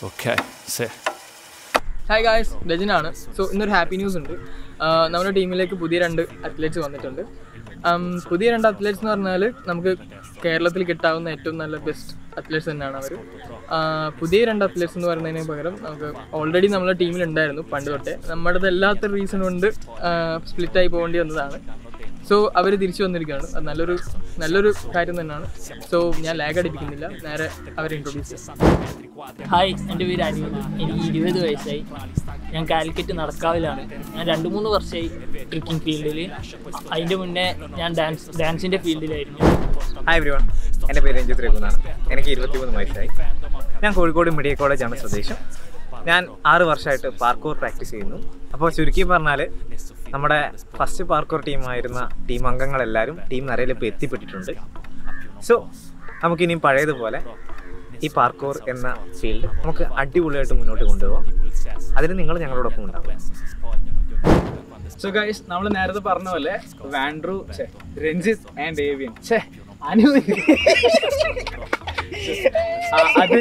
Okay, se. Hi guys രജനാണ് so ഇന്നൊരു happy news ഉണ്ട് ആ, നമ്മുടെ ടീമിലേക്ക് പുതിയ രണ്ട് അത്ലറ്റ്സ് വന്നിട്ടുണ്ട് ഉം, പുതിയ രണ്ട് അത്ലറ്റ്സ് എന്ന് പറഞ്ഞാൽ നമുക്ക് കേരളത്തിൽ കിട്ടാവുന്ന ഏറ്റവും നല്ല ബെസ്റ്റ് അത്ലറ്റ്സ് തന്നെയാണ് അവർ പുതിയ രണ്ട് അത്ലറ്റ്സ് എന്ന് പറയുന്നതിന് പകരം നമുക്ക് ഓൾറെഡി നമ്മുടെ ടീമിൽ ഉണ്ടായിരുന്നു പണ്ട് തൊട്ടേ നമ്മുടെ എല്ലാത്ത റീസൺ കൊണ്ട് സ്പ്ലിറ്റായി പോകേണ്ടി വന്നതാണ് സോ അവർ തിരിച്ചു വന്നിരിക്കുകയാണ് അത് നല്ലൊരു നല്ലൊരു കാര്യം തന്നെയാണ് സോ ഞാൻ ലാഗ് അടിപ്പിക്കുന്നില്ല നേരെ അവരെ ഇൻട്രൊഡ്യൂസ് ചെയ്യാം ഹായ് എൻ്റെ പേര് അനിൽ എനിക്ക് ഇരുപത് വയസ്സായി ഞാൻ കാലിക്കറ്റ് നടക്കാവിലാണ് ഞാൻ രണ്ട് മൂന്ന് വർഷമായി ട്രിക്കിംഗ് ഫീൽഡിൽ അതിൻ്റെ മുന്നേ ഞാൻ ഡാൻസ് ഡാൻസിൻ്റെ ഫീൽഡിലായിരുന്നു ഹായ് എവരി വൺ എൻ്റെ പേര് രഞ്ജിത് രഘുനാണ് എനിക്ക് ഇരുപത്തിമൂന്ന് വയസ്സായി ഞാൻ കോഴിക്കോട് മെഡിക്കൽ കോളേജാണ് സ്വദേശം ഞാൻ ആറ് വർഷമായിട്ട് പാർക്കൂർ പ്രാക്ടീസ് ചെയ്യുന്നു അപ്പോൾ ചുരുക്കി പറഞ്ഞാൽ നമ്മുടെ ഫസ്റ്റ് പാർക്കൂർ ടീമായിരുന്ന ടീം അംഗങ്ങളെല്ലാവരും ടീം നിരയിൽ ഇപ്പോൾ എത്തിപ്പെട്ടിട്ടുണ്ട് സോ നമുക്കിനിയും പഴയതുപോലെ ഈ പാർക്കൂർ എന്ന ഫീൽഡ് നമുക്ക് അടിപൊളിയായിട്ട് മുന്നോട്ട് കൊണ്ടുപോകാം അതിന് നിങ്ങൾ ഞങ്ങളോടൊപ്പം ഉണ്ടാവും സോ ഗൈസ് നമ്മൾ നേരത്തെ പറഞ്ഞ പോലെ വാൻഡ്രു ഛെ, രഞ്ജിത്ത് ആൻഡ് ഏവിയൻ ഛേ അനു ആ, അത്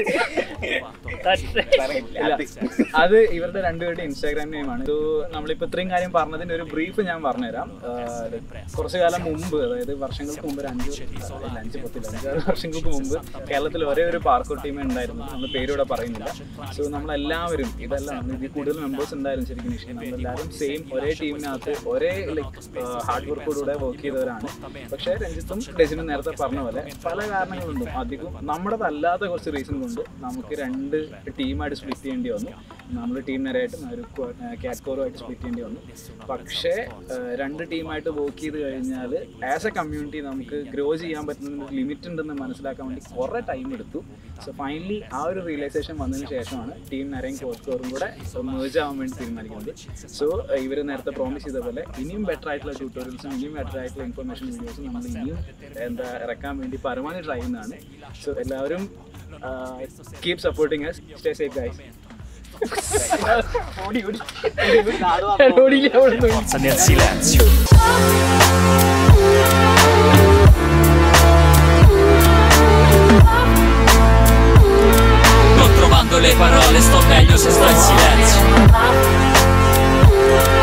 ഇല്ല. അത് ഇവരുടെ രണ്ടുപേരുടെ ഇൻസ്റ്റാഗ്രാം നെയിമാണ് സോ നമ്മളിപ്പോൾ ഇത്രയും കാര്യം പറഞ്ഞതിന്റെ ഒരു ബ്രീഫ് ഞാൻ പറഞ്ഞുതരാം ആ, കുറച്ച് കാലം മുമ്പ് അതായത് വർഷങ്ങൾക്ക് മുമ്പ് ഒരു അഞ്ച് ഇല്ല, അഞ്ച് പത്തില്ല അഞ്ചാറ് വർഷങ്ങൾക്ക് മുമ്പ് കേരളത്തിൽ ഒരേ ഒരു പാർക്കൗട്ട് ടീം ഉണ്ടായിരുന്നു നമ്മൾ പേരിവിടെ പറയുന്നില്ല സോ നമ്മളെല്ലാവരും ഇതെല്ലാം ഇതിൽ കൂടുതൽ മെമ്പേഴ്സ് ഉണ്ടായിരുന്നു ശരിക്കും നിശ്ചയം നമ്മളെല്ലാവരും സെയിം ഒരേ ടീമിനകത്ത് ഒരേ ലൈക്ക് ഹാർഡ് വർക്കോടുകൂടെ വർക്ക് ചെയ്തവരാണ് പക്ഷേ രഞ്ജിത്തും ഡെസിനും നേരത്തെ പറഞ്ഞ പോലെ പല കാരണങ്ങളുണ്ടും അധികം നമ്മുടേതല്ലാത്ത കുറച്ച് റീസൺ കൊണ്ട് നമുക്ക് രണ്ട് ടീമായിട്ട് സ്പ്ലിറ്റ് ചെയ്യേണ്ടി വന്നു നമ്മൾ ടീം നേരെയായിട്ടും ഒരു കാറ്റ്കോറുമായിട്ട് സ്പ്ലിറ്റ് ചെയ്യേണ്ടി വന്നു പക്ഷേ ആ, രണ്ട് ടീമായിട്ട് വർക്ക് ചെയ്ത് കഴിഞ്ഞാൽ ആസ് എ കമ്മ്യൂണിറ്റി നമുക്ക് ഗ്രോ ചെയ്യാൻ പറ്റുന്ന ലിമിറ്റ് ഉണ്ടെന്ന് മനസ്സിലാക്കാൻ വേണ്ടി കുറേ ടൈം എടുത്തു സോ ഫൈനലി ആ ഒരു റിയലൈസേഷൻ വന്നതിന് ശേഷമാണ് ടീം നരയും കോസ്കോറും കൂടെ മേജ് ആവാൻ വേണ്ടി തീരുമാനിക്കുന്നത് സോ ഇവർ നേരത്തെ പ്രോമിസ് ചെയ്ത പോലെ ഇനിയും ബെറ്റർ ആയിട്ടുള്ള ട്യൂട്ടോറിയൽസും ഇനിയും ബെറ്റർ ആയിട്ടുള്ള ഇൻഫർമേഷൻ വീഡിയോസും നമ്മൾ ഇനിയും എന്താ ഇറക്കാൻ വേണ്ടി പരമാവധി ട്രൈ ചെയ്യുന്നതാണ് സോ എല്ലാവരും keep supporting us stay safe guys Forza nel silenzio. Non trovando le parole sto meglio se sto in silenzio